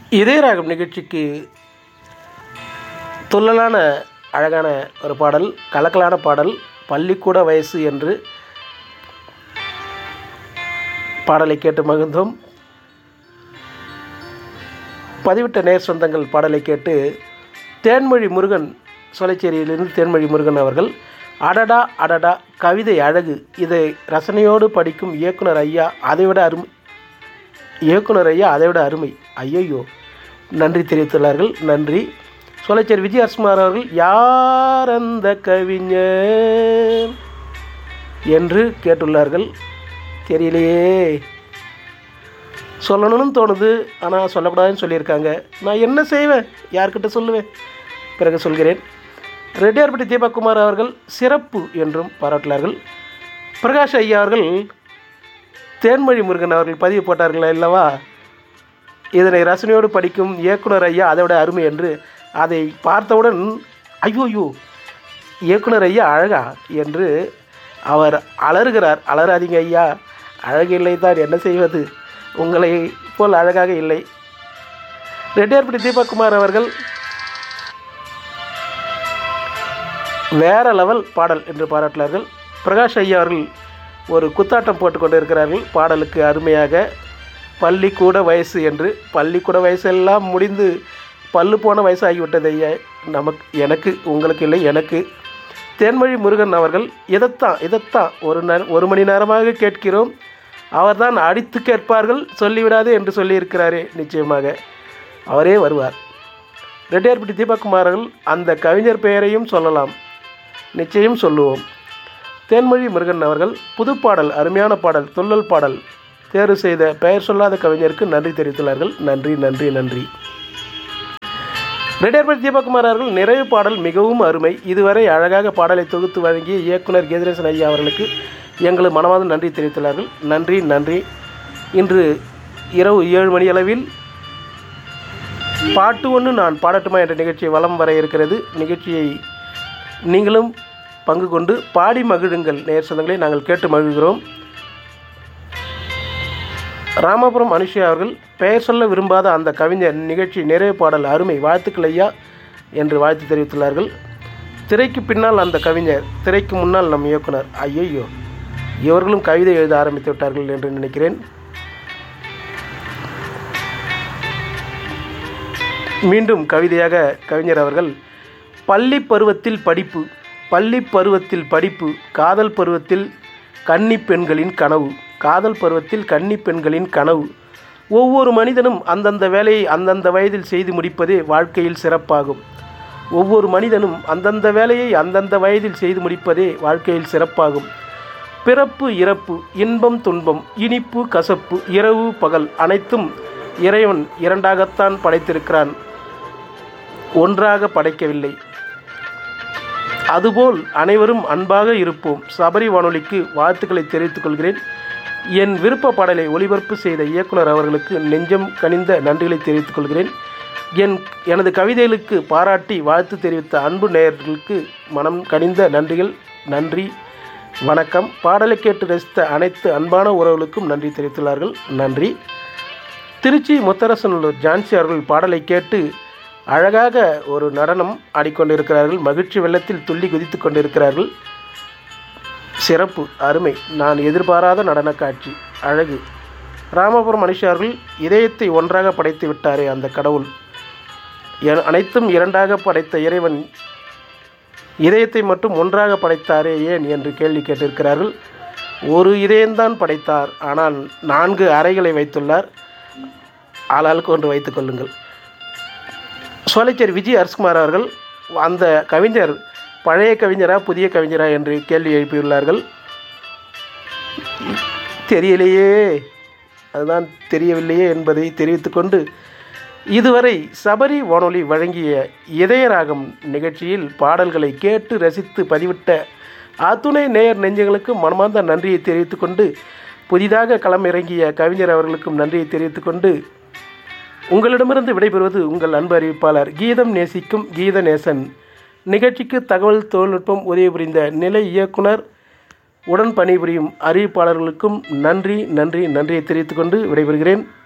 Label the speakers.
Speaker 1: இதயராகம் நிகழ்ச்சிக்கு துள்ளலான அழகான ஒரு பாடல் கலக்கலான பாடல் பள்ளிக்கூட வயசு என்று பாடலை கேட்டு மகிழ்ந்தோம் பதிவிட்ட நேர் சொந்தங்கள் பாடலை கேட்டு தேன்மொழி முருகன் சொலைச்சேரியிலிருந்து தேன்மொழி முருகன் அவர்கள் அடடா அடடா கவிதை அழகு இதை ரசனையோடு படிக்கும் இயக்குனர் ஐயா அதைவிட அருமை இயக்குனர் ஐயா அதைவிட அருமை ஐயையோ நன்றி தெரிவித்துள்ளார்கள் நன்றி சோலைச்சேரி விஜய் அஸ்மார் அவர்கள் யார் அந்த கவிஞர் என்று கேட்டுள்ளார்கள் தெரியலையே சொல்லணும்னு தோணுது ஆனால் சொல்லக்கூடாதுன்னு சொல்லியிருக்காங்க நான் என்ன செய்வேன் யார்கிட்ட சொல்லுவேன் பிறகு சொல்கிறேன் ரெட்டியார்பட்டி தீபக்குமார் அவர்கள் சிறப்பு என்றும் பாராட்டினார்கள் பிரகாஷ் ஐயா அவர்கள் தேன்மொழி முருகன் அவர்கள் பதிவு போட்டார்கள் அல்லவா இதனை ரசனையோடு படிக்கும் இயக்குனர் ஐயா அதோட அருமை என்று அதை பார்த்தவுடன் ஐயோயோ இயக்குனர் ஐயா அழகா என்று அவர் அலறுகிறார் அலறாதீங்க ஐயா அழகு இல்லை தான் என்ன செய்வது உங்களை போல் அழகாக இல்லை ரெட்டியார்பட்டி தீபக்குமார் அவர்கள் வேற லெவல் பாடல் என்று பாராட்டினார்கள் பிரகாஷ் ஐயா அவர்கள் ஒரு குத்தாட்டம் போட்டு கொண்டு இருக்கிறார்கள் பாடலுக்கு அருமையாக பள்ளிக்கூட வயசு என்று பள்ளிக்கூட வயசெல்லாம் முடிந்து பல்லு போன வயசாகிவிட்டது ஐயா நமக்கு எனக்கு உங்களுக்கு இல்லை எனக்கு தேன்மொழி முருகன் அவர்கள் இதைத்தான் இதைத்தான் ஒரு நே ஒரு மணி நேரமாக கேட்கிறோம் அவர்தான் அடித்து கேட்பார்கள் சொல்லிவிடாது என்று சொல்லியிருக்கிறாரே நிச்சயமாக அவரே வருவார் ரெட்டியார்பட்டி தீபக்குமார் அவர்கள் அந்த கவிஞர் பெயரையும் சொல்லலாம் நிச்சயம் சொல்லுவோம் தேன்மொழி முருகன் அவர்கள் புதுப்பாடல் அருமையான பாடல் துள்ளல் பாடல் தேர்வு செய்த பெயர் சொல்லாத கவிஞருக்கு நன்றி தெரிவித்துள்ளார்கள் நன்றி நன்றி நன்றி ரெட்டியார்பட்டி தீபக்குமார் அவர்கள் நிறைவு பாடல் மிகவும் அருமை இதுவரை அழகாக பாடலை தொகுத்து வழங்கிய இயக்குனர் கீதரேசன் ஐயா அவர்களுக்கு எங்களது மனமார்ந்த நன்றி தெரிவித்துள்ளார்கள் நன்றி நன்றி இன்று இரவு ஏழு மணி அளவில் பாட்டு ஒன்று நான் பாடட்டுமா என்ற நிகழ்ச்சி வலம் வர இருக்கிறது நிகழ்ச்சியை நீங்களும் பங்கு கொண்டு பாடி மகிழுங்கள் நேர் சொந்தங்களை நாங்கள் கேட்டு மகிழ்கிறோம் ராமபுரம் அனுஷியா அவர்கள் பெயர் சொல்ல விரும்பாத அந்த கவிஞர் நிகழ்ச்சி நிறைவு பாடல் அருமை வாழ்த்துக்கள் ஐயா என்று வாழ்த்து தெரிவித்துள்ளார்கள் திரைக்கு பின்னால் அந்த கவிஞர் திரைக்கு முன்னால் நம் இயக்குனர் ஐயையோ இவர்களும் கவிதை எழுத ஆரம்பித்து விட்டார்கள் என்று நினைக்கிறேன் மீண்டும் கவிதையாக கவிஞர் அவர்கள் பள்ளி பருவத்தில் படிப்பு பள்ளி பருவத்தில் படிப்பு காதல் பருவத்தில் கன்னி பெண்களின் கனவு காதல் பருவத்தில் கன்னி பெண்களின் கனவு ஒவ்வொரு மனிதனும் அந்தந்த வேலையை அந்தந்த வயதில் செய்து முடிப்பதே வாழ்க்கையில் சிறப்பாகும் ஒவ்வொரு மனிதனும் அந்தந்த வேலையை அந்தந்த வயதில் செய்து முடிப்பதே வாழ்க்கையில் சிறப்பாகும் பிறப்பு இறப்பு இன்பம் துன்பம் இனிப்பு கசப்பு இரவு பகல் அனைத்தும் இறைவன் இரண்டாகத்தான் படைத்திருக்கிறான் ஒன்றாக படைக்கவில்லை அதுபோல் அனைவரும் அன்பாக இருப்போம் சபரி வானொலிக்கு வாழ்த்துக்களை தெரிவித்துக் கொள்கிறேன் என் விருப்ப பாடலை ஒளிபரப்பு செய்த இயக்குனர் அவர்களுக்கு நெஞ்சம் கனிந்த நன்றிகளை தெரிவித்துக் கொள்கிறேன் என் எனது கவிதைகளுக்கு பாராட்டி வாழ்த்து தெரிவித்த அன்பு நேயர்களுக்கு மனம் கனிந்த நன்றிகள் நன்றி வணக்கம் பாடலை கேட்டு ரசித்த அனைத்து அன்பான உறவுகளுக்கும் நன்றி தெரிவித்துள்ளார்கள் நன்றி திருச்சி முத்தரசனூர் ஜான்சி அவர்கள் பாடலை கேட்டு அழகாக ஒரு நடனம் ஆடிக்கொண்டிருக்கிறார்கள் மகிழ்ச்சி வெள்ளத்தில் துள்ளி குதித்து கொண்டிருக்கிறார்கள் சிறப்பு அருமை நான் எதிர்பாராத நடன காட்சி அழகு ராமபுரம் மனுஷார்கள் இதயத்தை ஒன்றாக படைத்து விட்டாரே அந்த கடவுள் எ- அனைத்தும் இரண்டாக படைத்த இறைவன் இதயத்தை மட்டும் ஒன்றாக படைத்தாரே ஏன் என்று கேள்வி கேட்டிருக்கிறார்கள் ஒரு இதயம்தான் படைத்தார் ஆனால் நான்கு அறைகளை வைத்துள்ளார் ஆளாளுக்கு ஒன்று வைத்துக் கொள்ளுங்கள் சோலைச்சேரி விஜய் அரசுகுமார் அவர்கள் அந்த கவிஞர் பழைய கவிஞரா புதிய கவிஞரா என்று கேள்வி எழுப்பியுள்ளார்கள் தெரியலையே அதுதான் தெரியவில்லையே என்பதை தெரிவித்துக்கொண்டு இதுவரை சபரி வானொலி வழங்கிய இதயராகம் நிகழ்ச்சியில் பாடல்களை கேட்டு ரசித்து பதிவிட்ட அத்துணை நேயர் நெஞ்சங்களுக்கு மனமார்ந்த நன்றியை தெரிவித்துக்கொண்டு புதிதாக களமிறங்கிய கவிஞர் அவர்களுக்கும் நன்றியை தெரிவித்துக்கொண்டு உங்களிடமிருந்து விடைபெறுவது உங்கள் அன்பு அறிவிப்பாளர் கீதம் நேசிக்கும் கீத நேசன் நிகழ்ச்சிக்கு தகவல் தொழில்நுட்பம் உதவி புரிந்த நிலை இயக்குனர் உடன் பணிபுரியும் அறிவிப்பாளர்களுக்கும் நன்றி நன்றி நன்றியை தெரிவித்துக்கொண்டு விடைபெறுகிறேன்